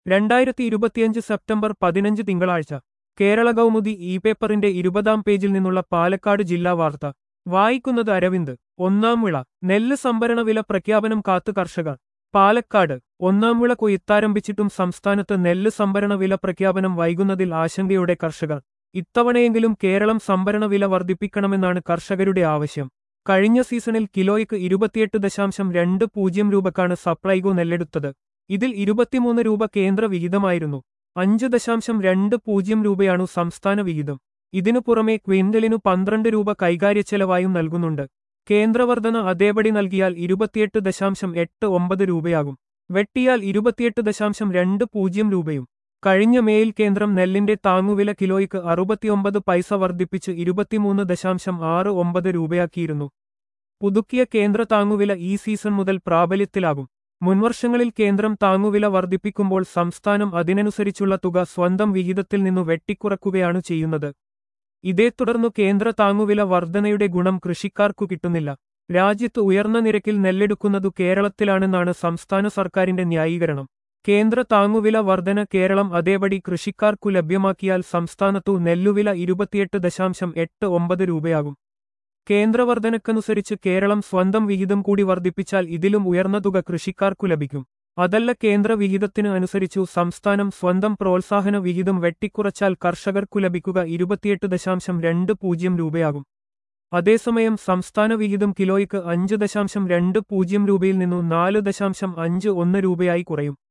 രണ്ടായിരത്തി ഇരുപത്തിയഞ്ച് സെപ്റ്റംബർ പതിനഞ്ച് തിങ്കളാഴ്ച കേരള കൗമുദി ഇ പേപ്പറിന്റെ ഇരുപതാം പേജിൽ നിന്നുള്ള പാലക്കാട് ജില്ലാ വാർത്ത വായിക്കുന്നത് അരവിന്ദ് ഒന്നാം വിള നെല്ല് സംഭരണ വില പ്രഖ്യാപനം കാത്ത് കർഷകർ പാലക്കാട് ഒന്നാം വിള കൊയ്ത്താരംഭിച്ചിട്ടും സംസ്ഥാനത്ത് നെല്ല് സംഭരണ വില പ്രഖ്യാപനം വൈകുന്നതിൽ ആശങ്കയോടെ കർഷകർ ഇത്തവണയെങ്കിലും കേരളം സംഭരണ വില വർദ്ധിപ്പിക്കണമെന്നാണ് കർഷകരുടെ ആവശ്യം കഴിഞ്ഞ സീസണിൽ കിലോയ്ക്ക് ഇരുപത്തിയെട്ട് ദശാംശം രണ്ട് പൂജ്യം രൂപക്കാണ് സപ്ലൈകോ നെല്ലെടുത്തത് ഇതിൽ ഇരുപത്തിമൂന്ന് രൂപ കേന്ദ്ര വിഹിതമായിരുന്നു അഞ്ച് ദശാംശം രണ്ട് പൂജ്യം രൂപയാണു സംസ്ഥാന വിഹിതം ഇതിനു പുറമെ ക്വിന്റലിനു പന്ത്രണ്ട് രൂപ കൈകാര്യച്ചെലവായും നൽകുന്നുണ്ട് കേന്ദ്രവർധന അതേപടി നൽകിയാൽ ഇരുപത്തിയെട്ട് ദശാംശം എട്ട് ഒമ്പത് രൂപയാകും വെട്ടിയാൽ ഇരുപത്തിയെട്ട് ദശാംശം രണ്ട് പൂജ്യം രൂപയും കഴിഞ്ഞ മേയിൽ കേന്ദ്രം നെല്ലിന്റെ താങ്ങുവില കിലോയ്ക്ക് അറുപത്തിയൊമ്പത് പൈസ വർദ്ധിപ്പിച്ച് ഇരുപത്തിമൂന്ന് ദശാംശം ആറ് ഒമ്പത് രൂപയാക്കിയിരുന്നു പുതുക്കിയ കേന്ദ്ര താങ്ങുവില ഈ സീസൺ മുതൽ പ്രാബല്യത്തിലാകും മുൻവർഷങ്ങളിൽ കേന്ദ്രം താങ്ങുവില വർദ്ധിപ്പിക്കുമ്പോൾ സംസ്ഥാനം അതിനനുസരിച്ചുള്ള തുക സ്വന്തം വിഹിതത്തിൽ നിന്നു വെട്ടിക്കുറക്കുകയാണ് ചെയ്യുന്നത് ഇതേ തുടർന്നു കേന്ദ്ര താങ്ങുവില വർധനയുടെ ഗുണം കൃഷിക്കാർക്കു കിട്ടുന്നില്ല രാജ്യത്ത് ഉയർന്ന നിരക്കിൽ നെല്ലെടുക്കുന്നതു കേരളത്തിലാണെന്നാണ് സംസ്ഥാന സർക്കാരിന്റെ ന്യായീകരണം കേന്ദ്ര താങ്ങുവില വർധന കേരളം അതേപടി കൃഷിക്കാർക്കു ലഭ്യമാക്കിയാൽ സംസ്ഥാനത്തു നെല്ലുവില ഇരുപത്തിയെട്ട് ദശാംശം എട്ട് ഒമ്പത് രൂപയാകും കേന്ദ്രവർധനക്കനുസരിച്ച് കേരളം സ്വന്തം വിഹിതം കൂടി വർദ്ധിപ്പിച്ചാൽ ഇതിലും ഉയർന്ന തുക കൃഷിക്കാർക്കു ലഭിക്കും അതല്ല കേന്ദ്ര വിഹിതത്തിന് അനുസരിച്ചു സംസ്ഥാനം സ്വന്തം പ്രോത്സാഹന വിഹിതം വെട്ടിക്കുറച്ചാൽ കർഷകർക്കു ലഭിക്കുക ഇരുപത്തിയെട്ട് ദശാംശം രണ്ട് പൂജ്യം രൂപയാകും അതേസമയം സംസ്ഥാന വിഹിതം കിലോയ്ക്ക് അഞ്ച് ദശാംശം രണ്ട് പൂജ്യം രൂപയിൽ നിന്നു നാല് ദശാംശം അഞ്ച് ഒന്ന് രൂപയായി കുറയും